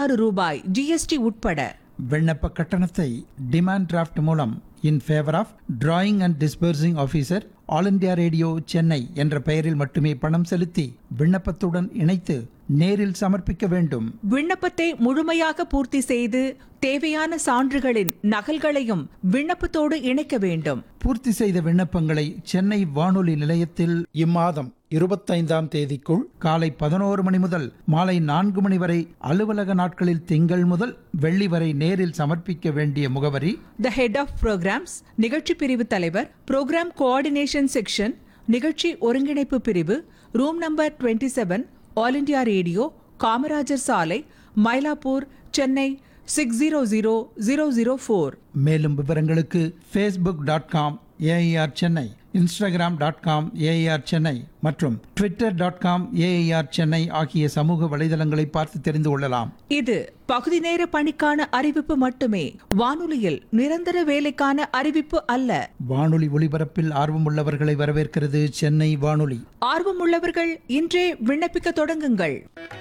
பதினாறு ரூபாய் ஜிஎஸ்டி உட்பட விண்ணப்ப கட்டணத்தை டிமாண்ட் டிராஃப்ட் மூலம் in favour of drawing and disbursing officer All India Radio Chennai என்ற பெயரில் மட்டுமே பணம் செலுத்தி விண்ணப்பத்துடன் இணைத்து நேரில் சமர்ப்பிக்க வேண்டும் விண்ணப்பத்தை முழுமையாக பூர்த்தி செய்து தேவையான சான்றுகளின் நகல்களையும் விண்ணப்பத்தோடு இணைக்க வேண்டும் பூர்த்தி செய்த விண்ணப்பங்களை சென்னை வானொலி நிலையத்தில் இம்மாதம் இருபத்தைந்தாம் தேதிக்குள் காலை பதினோரு மணி முதல் மாலை நான்கு மணி வரை அலுவலக நாட்களில் திங்கள் முதல் வெள்ளி வரை நேரில் சமர்ப்பிக்க வேண்டிய முகவரி த ஹெட் ஆஃப் ப்ரோக்ராம்ஸ் நிகழ்ச்சி பிரிவு தலைவர் ப்ரோக்ராம் கோஆர்டினேஷன் செக்ஷன் நிகழ்ச்சி ஒருங்கிணைப்பு பிரிவு room number 27 seven All India Radio Kamarajar சாலை Mylapore Chennai six zero zero zero zero four மேலும் விவரங்களுக்கு Facebook dot com AIR Chennai Instagram dot com AIR Chennai மற்றும் Twitter dot com AIR Chennai ஆகிய சமூக வலைதளங்களை பார்த்து தெரிந்து கொள்ளலாம் இது பகுதி நேர பணிக்கான அறிவிப்பு மட்டுமே வானொலியில் நிரந்தர வேலைக்கான அறிவிப்பு அல்ல வானொலி ஒலிபரப்பில் ஆர்வமுள்ளவர்களை வரவேற்கிறது சென்னை வானொலி ஆர்வமுள்ளவர்கள் இன்றே விண்ணப்பிக்க தொடங்குங்கள்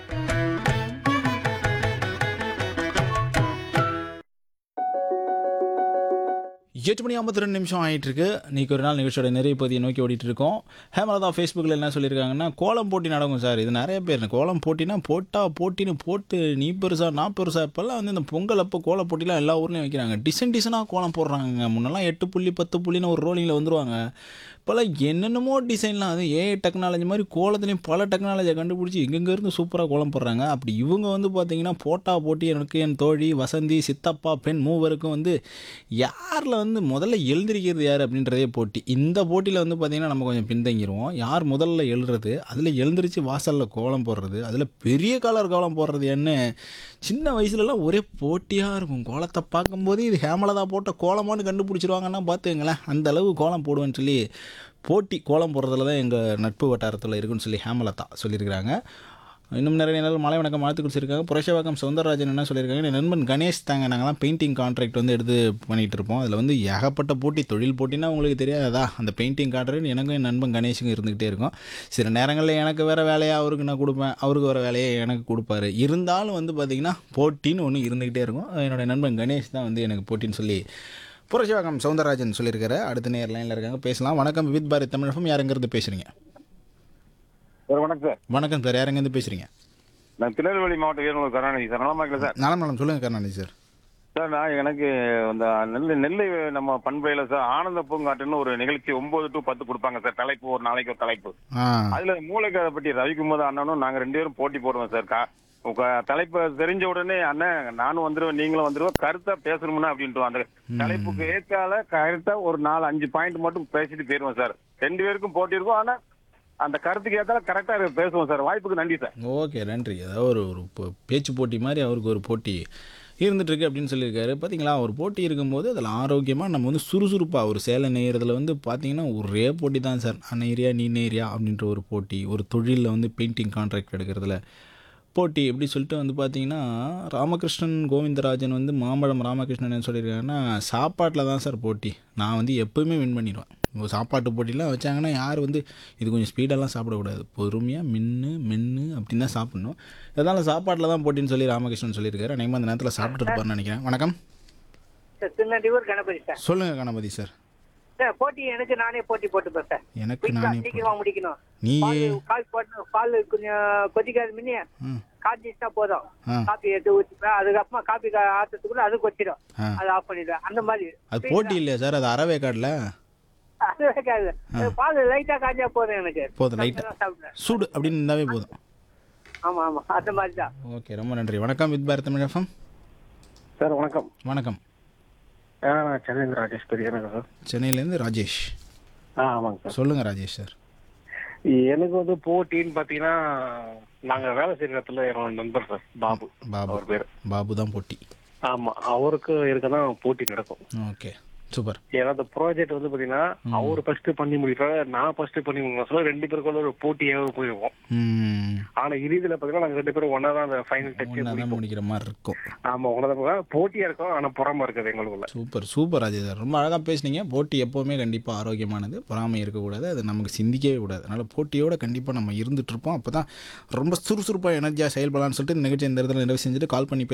எட்டு மணி ஐம்பத்தி ரெண்டு நிமிஷம் ஆகிட்டு இருக்கு இன்னைக்கு ஒரு நாள் நிகழ்ச்சியோட நிறைய பகுதியை நோக்கி ஓடிட்டு இருக்கோம் ஹேமலதா ஃபேஸ்புக்கில் என்ன சொல்லியிருக்காங்கன்னா கோலம் போட்டி நடக்கும் சார் இது நிறைய பேர் கோலம் போட்டினா போட்டா போட்டின்னு போட்டு நீ பெருசா நான் பெருசா இப்போல்லாம் வந்து இந்த பொங்கல் அப்போ கோல போட்டிலாம் எல்லா ஊர்லேயும் வைக்கிறாங்க டிசைன் டிசைனாக கோலம் போடுறாங்க முன்னெல்லாம் எட்டு புள்ளி பத்து புள்ளின்னு ஒரு ரோலிங்கில் வந்துருவாங்க இப்போல்லாம் என்னென்னமோ டிசைன்லாம் அது ஏ டெக்னாலஜி மாதிரி கோலத்துலேயும் பல டெக்னாலஜியை கண்டுபிடிச்சி எங்கெங்கேருந்து சூப்பராக கோலம் போடுறாங்க அப்படி இவங்க வந்து பார்த்தீங்கன்னா போட்டா போட்டி எனக்கு என் தோழி வசந்தி சித்தப்பா பெண் மூவருக்கும் வந்து யாரில் வந்து முதல்ல எழுந்திருக்கிறது யார் அப்படின்றதே போட்டி இந்த போட்டியில் வந்து பார்த்திங்கன்னா நம்ம கொஞ்சம் பின்தங்கிடுவோம் யார் முதல்ல எழுறது அதில் எழுந்திரிச்சு வாசலில் கோலம் போடுறது அதில் பெரிய கலர் கோலம் போடுறது என்ன சின்ன வயசுலலாம் ஒரே போட்டியாக இருக்கும் கோலத்தை பார்க்கும்போது இது ஹேமலதா போட்ட கோலமான்னு கண்டுபிடிச்சிருவாங்கன்னா பார்த்துங்களேன் அந்த அளவு கோலம் போடுவேன்னு சொல்லி போட்டி கோலம் போடுறதுல தான் எங்கள் நட்பு வட்டாரத்தில் இருக்குன்னு சொல்லி ஹேமலதா சொல்லியிருக்கிறாங்க இன்னும் நிறைய நாள் மலை வணக்கம் வாழ்த்து கொடுத்துருக்காங்க புரஷவாக்கம் சௌந்தரராஜன் என்ன சொல்லியிருக்காங்க என் நண்பன் கணேஷ் தாங்க நாங்கள்லாம் பெயிண்டிங் கான்ட்ராக்ட் வந்து எடுத்து பண்ணிகிட்டு இருப்போம் அதில் வந்து ஏகப்பட்ட போட்டி தொழில் போட்டினா உங்களுக்கு தெரியாதா அந்த பெயிண்டிங் கான்ட்ராக்ட் எனக்கும் என் நண்பன் கணேஷுக்கும் இருந்துக்கிட்டே இருக்கும் சில நேரங்களில் எனக்கு வேறு வேலையை அவருக்கு நான் கொடுப்பேன் அவருக்கு வேறு வேலையை எனக்கு கொடுப்பாரு இருந்தாலும் வந்து பார்த்திங்கன்னா போட்டின்னு ஒன்று இருந்துக்கிட்டே இருக்கும் என்னோடய நண்பன் கணேஷ் தான் வந்து எனக்கு போட்டின்னு சொல்லி புரஷவாக்கம் சௌந்தரராஜன் சொல்லியிருக்காரு அடுத்த நேர் லைனில் இருக்காங்க பேசலாம் வணக்கம் வித் பாரத் தமிழகம் யாருங்கிறது பேசுகிறீங்க சார் வணக்கம் சார் வணக்கம் சார் யாருங்கிறது பேசுகிறீங்க நான் திருநெல்வேலி மாவட்டம் வீரநூல் கருணாநிதி சார் நலமா இருக்கல சார் நலம் நலம் சொல்லுங்கள் கருணாநிதி சார் சார் நான் எனக்கு அந்த நெல்லை நெல்லை நம்ம பண்பையில சார் ஆனந்த பூங்காட்டுன்னு ஒரு நிகழ்ச்சி ஒன்பது டு பத்து கொடுப்பாங்க சார் தலைப்பு ஒரு நாளைக்கு ஒரு தலைப்பு ஆ அதுல மூளைக்கதை பற்றி ரவிக்குமார் அண்ணனும் நாங்க ரெண்டு பேரும் போட்டி போடுவோம் சார் கா- உங்க தலைப்பை தெரிஞ்ச உடனே அண்ணன் நானும் வந்துருவேன் நீங்களும் வந்துருவோம் கருத்தா பேசணும்னா அப்படின்ட்டு அந்த தலைப்புக்கு ஏற்கால கருத்தா ஒரு நாலு அஞ்சு பாயிண்ட் மட்டும் பேசிட்டு போயிருவோம் சார் ரெண்டு பேருக்கும் போட்டி இருக்கும் ஆனா அந்த கருத்துக்கு ஏற்கால கரெக்டா பேசுவோம் சார் வாய்ப்புக்கு நன்றி சார் ஓகே நன்றி அதாவது ஒரு ஒரு போ- பேச்சு போட்டி மாதிரி அவருக்கு ஒரு போட்டி இருந்துகிட்ருக்கு அப்படின்னு சொல்லியிருக்காரு பார்த்தீங்களா ஒரு போட்டி இருக்கும்போது அதில் ஆரோக்கியமாக நம்ம வந்து சுறுசுறுப்பாக ஒரு சேலை நெய்யறதுல வந்து பார்த்தீங்கன்னா ஒரே போட்டி தான் சார் நான் நெய்றியா நீ நெய்றியா அப்படின்ற ஒரு போட்டி ஒரு தொழிலில் வந்து பெயிண்டிங் கான்ட்ராக்ட் எடுக்கிறதுல போட்டி எப்படி சொல்லிட்டு வந்து பார்த்தீங்கன்னா ராமகிருஷ்ணன் கோவிந்தராஜன் வந்து மாம்பழம் ராமகிருஷ்ணன் என்ன சொல்லியிருக்காங்கன்னா சாப்பாட்டில் தான் சார் போட்டி நான் வந்து எப்போவுமே வின் பண்ணிடுவேன் இப்போ சாப்பாட்டு போட்டிலாம் வச்சாங்கன்னா யார் வந்து இது கொஞ்சம் ஸ்பீடெல்லாம் சாப்பிடக்கூடாது பொறுமையாக மின்னு மென்று அப்படின்னு தான் சாப்பிடணும் இதனால் சாப்பாட்டில் தான் போட்டின்னு சொல்லி ராமகிருஷ்ணன் சொல்லியிருக்காரு அநேகமாக அந்த நேரத்தில் சாப்பிட்டு இருப்பார்னு நினைக்கிறேன் வணக்கம் சார் திருநெல்வேலூர் கணபதி சார் சொல்லுங்கள் கணபதி சார் சார் போட்டி எனக்கு நானே போட்டி போட்டுப்பேன் சார் எனக்கு குயிக்கா, நானே சீக்கிரமா முடிக்கணும் நீ பால் கால் போட்டு பால் கொஞ்சம் கொதிக்காத முன்னே ம் காய்ச்சிச்சா போதும் ஆ. காப்பி எடுத்து ஊற்றிப்பேன் அதுக்கப்புறமா காப்பி கா- ஆத்துறதுக்குள்ள அது கொச்சிடும் ஆ. அதை ஆஃப் பண்ணிடுவேன் அந்த மாதிரி அது போட்டி இல்லையா சார் அது அறவே காட்டில் அது வைக்காது பால் லைட்டா காய்ச்சா போதும் எனக்கு போதும் லைட்டாக நான் சாப்பிடுவேன் சூடு அப்படின்னு இருந்தாவே போதும் ஆமா ஆமா அந்த மாதிரி தான் ஓகே ரொம்ப நன்றி வணக்கம் with Bharat Tamil FM sir வணக்கம் வணக்கம் நான் சென்னை ராஜேஷ் பெரியனங்க சார் சென்னையிலேருந்து ராஜேஷ் ஆ ஆமாங்க சார் சொல்லுங்கள் ராஜேஷ் சார் எனக்கு வந்து போட்டின்னு பாத்தீங்கன்னா நாங்க வேலை செய்யற இடத்துல என்னோட நண்பர் சார் பாபு பாபு அவர் பேரு பாபு தான் போட்டி ஆமா அவருக்கு இருக்கதான் போட்டி நடக்கும் ஓகே சூப்பர் ஏன்னா அந்த ப்ராஜெக்ட் வந்து பாத்தீங்கன்னா அவர் ஃபர்ஸ்ட் பண்ணி முடிப்பாரு நான் ஃபர்ஸ்ட் பண்ணி முடிப்பேன் சொல்ல ரெண்டு பேருக்குள்ள ஒரு போட்டியாவே போயிருவோம் ம் ஆனா இறுதியில பாத்தீங்கன்னா நாங்க ரெண்டு பேரும் ஒன்னா தான் அந்த ஃபைனல் டச் ஒன்றா தான் முடிக்கிற மாதிரி இருக்கும் ஆமா ஒன்னதான் போட்டியா இருக்கும் ஆனா புறமா இருக்குது எங்களுக்குள்ள சூப்பர் சூப்பர் ராஜேஷ் சார் ரொம்ப அழகாக பேசுனீங்க போட்டி எப்போவுமே கண்டிப்பாக ஆரோக்கியமானது பொறாமை இருக்கக்கூடாது அது நமக்கு சிந்திக்கவே கூடாது அதனால் போட்டியோட கண்டிப்பாக நம்ம இருந்துட்டு இருப்போம் அப்போ தான் ரொம்ப சுறுசுறுப்பாக எனர்ஜியாக செயல்படலாம்னு சொல்லிட்டு இந்த நிகழ்ச்சி இந்த இடத்துல நிறைவு செஞ்சுட்டு கால் பண்ணி